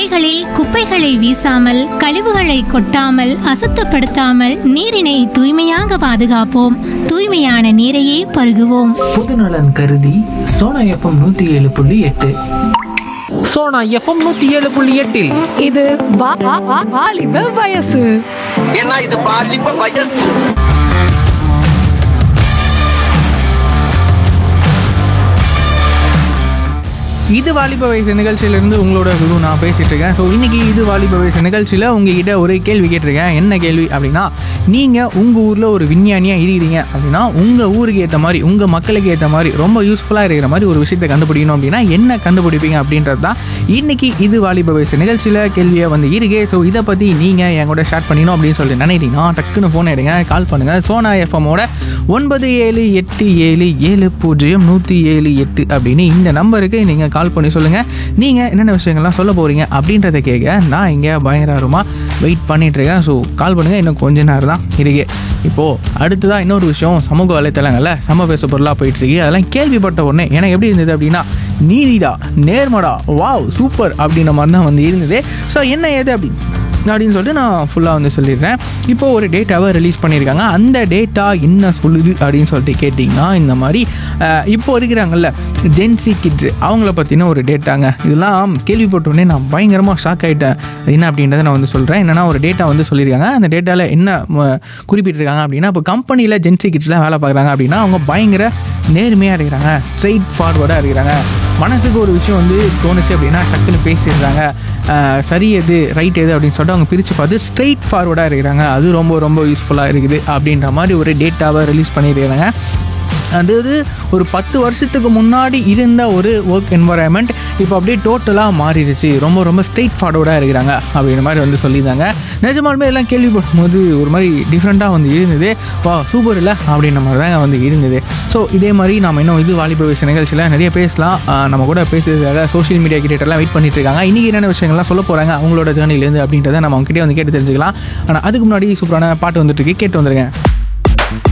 சாலைகளில் குப்பைகளை வீசாமல் கழிவுகளை கொட்டாமல் அசுத்தப்படுத்தாமல் நீரினை தூய்மையாக பாதுகாப்போம் தூய்மையான நீரையே பருகுவோம் பொதுநலன் கருதி சோனா எஃப்எம் நூத்தி ஏழு புள்ளி எட்டு சோனா எஃப்எம் நூத்தி ஏழு புள்ளி எட்டில் இது வா- வா- வா- வாலிப வயசு ஏன்னா இது பாலிப்ப வயசு இது வாலிப வயசு நிகழ்ச்சியிலேருந்து உங்களோட குரு நான் பேசிட்டு இருக்கேன் ஸோ இன்னைக்கு இது வாலிப வயசு நிகழ்ச்சியில் உங்ககிட்ட ஒரு கேள்வி கேட்டிருக்கேன் என்ன கேள்வி அப்படின்னா நீங்கள் உங்கள் ஊரில் ஒரு விஞ்ஞானியாக இருக்கிறீங்க அப்படின்னா உங்கள் ஊருக்கு ஏற்ற மாதிரி உங்கள் மக்களுக்கு ஏற்ற மாதிரி ரொம்ப யூஸ்ஃபுல்லாக இருக்கிற மாதிரி ஒரு விஷயத்தை கண்டுபிடிக்கணும் அப்படின்னா என்ன கண்டுபிடிப்பீங்க அப்படின்றது தான் இன்னைக்கு இது வாலிப வயசு நிகழ்ச்சியில் கேள்வியை வந்து இருக்கே ஸோ இதை பற்றி நீங்கள் என் கூட ஷேர் பண்ணிக்கணும் அப்படின்னு சொல்லி நினைக்கிறீங்கன்னா டக்குன்னு ஃபோன் எடுங்க கால் பண்ணுங்கள் சோனா எஃப்எம்மோட ஒன்பது ஏழு எட்டு ஏழு ஏழு பூஜ்ஜியம் நூற்றி ஏழு எட்டு அப்படின்னு இந்த நம்பருக்கு நீங்கள் கால் பண்ணி சொல்லுங்கள் நீங்கள் என்னென்ன விஷயங்கள்லாம் சொல்ல போகிறீங்க அப்படின்றத கேட்க நான் இங்கே பயங்கரமாக வெயிட் பண்ணிட்டு இருக்கேன் ஸோ கால் பண்ணுங்கள் இன்னும் கொஞ்ச நேரம் தான் இருக்கு இப்போது அடுத்ததாக இன்னொரு விஷயம் சமூக வலைத்தளங்களில் சம பேச பொருளாக போயிட்டு இருக்கு அதெல்லாம் கேள்விப்பட்ட உடனே எனக்கு எப்படி இருந்தது அப்படின்னா நீதிடா நேர்மடா வாவ் சூப்பர் அப்படின்ற மாதிரி தான் வந்து இருந்தது ஸோ என்ன ஏது அப்படி அப்படின்னு சொல்லிட்டு நான் ஃபுல்லாக வந்து சொல்லிடுறேன் இப்போ ஒரு டேட்டாவை ரிலீஸ் பண்ணியிருக்காங்க அந்த டேட்டா என்ன சொல்லுது அப்படின்னு சொல்லிட்டு கேட்டிங்கன்னா இந்த மாதிரி அஹ், இப்போ இருக்கிறாங்கல்ல ஜென்சி கிட்ஸ் அவங்கள பற்றின ஒரு டேட்டாங்க இதெல்லாம் கேள்விப்பட்ட உடனே நான் பயங்கரமாக ஷாக் ஆகிட்டேன் என்ன அப்படின்றத நான் வந்து சொல்கிறேன் என்னென்னா ஒரு டேட்டா வந்து சொல்லியிருக்காங்க அந்த டேட்டாவில் என்ன ம, குறிப்பிட்டிருக்காங்க அப்படின்னா இப்போ கம்பெனியில் ஜென்சி கிட்ஸ்லாம் வேலை பார்க்குறாங்க அப்படின்னா அவங்க பயங்கர நேர்மையாக இருக்கிறாங்க ஸ்ட்ரெயிட் ஃபார்வர்டாக இருக்கிறாங்க மனசுக்கு ஒரு விஷயம் வந்து தோணுச்சு அப்படின்னா டக்குன்னு பேசிடுறாங்க ஆஹ் சரி எது ரைட் எது அப்படின்னு சொல்லிட்டு அவங்க பிரித்து பார்த்து ஸ்ட்ரெயிட் ஃபார்வர்டாக இருக்கிறாங்க அது ரொம்ப ரொம்ப யூஸ்ஃபுல்லாக இருக்குது அப்படின்ற மாதிரி ஒரு டேட்டாவை ரிலீஸ் பண்ணியிருக்காங்க அதாவது ஒரு பத்து வருஷத்துக்கு முன்னாடி இருந்த ஒரு ஒர்க் என்வரான்மெண்ட் இப்போ அப்படியே டோட்டலாக மாறிடுச்சு ரொம்ப ரொம்ப ஸ்ட்ரெயிட் ஃபார்வர்டாக இருக்கிறாங்க அப்படின்ற மாதிரி வந்து சொல்லியிருந்தாங்க நிஜமாலுமே எல்லாம் கேள்விப்படும் போது ஒரு மாதிரி டிஃப்ரெண்ட்டாக வந்து இருந்தது வா சூப்பர் இல்லை அப்படின்ற மாதிரி தாங்க வந்து இருந்தது ஸோ இதே மாதிரி நம்ம இன்னும் இது வாலிப வயசு நிகழ்ச்சியில் நிறைய பேசலாம் ஆஹ் நம்ம கூட பேசுறதுக்காக சோஷியல் மீடியா கிரியேட்டர்லாம் வெயிட் பண்ணிட்டு இருக்காங்க இன்றைக்கி என்னென்ன விஷயங்கள்லாம் சொல்ல போகிறாங்க அவங்களோட ஜேர்னிலேருந்து அப்படின்றத நம்ம அவங்க கிட்டே வந்து கேட்டு தெரிஞ்சுக்கலாம் ஆனால் அதுக்கு முன்னாடி சூப்பரான பாட்டு வந்துட்டு இருக்கு கேட்டு வந்துருங்க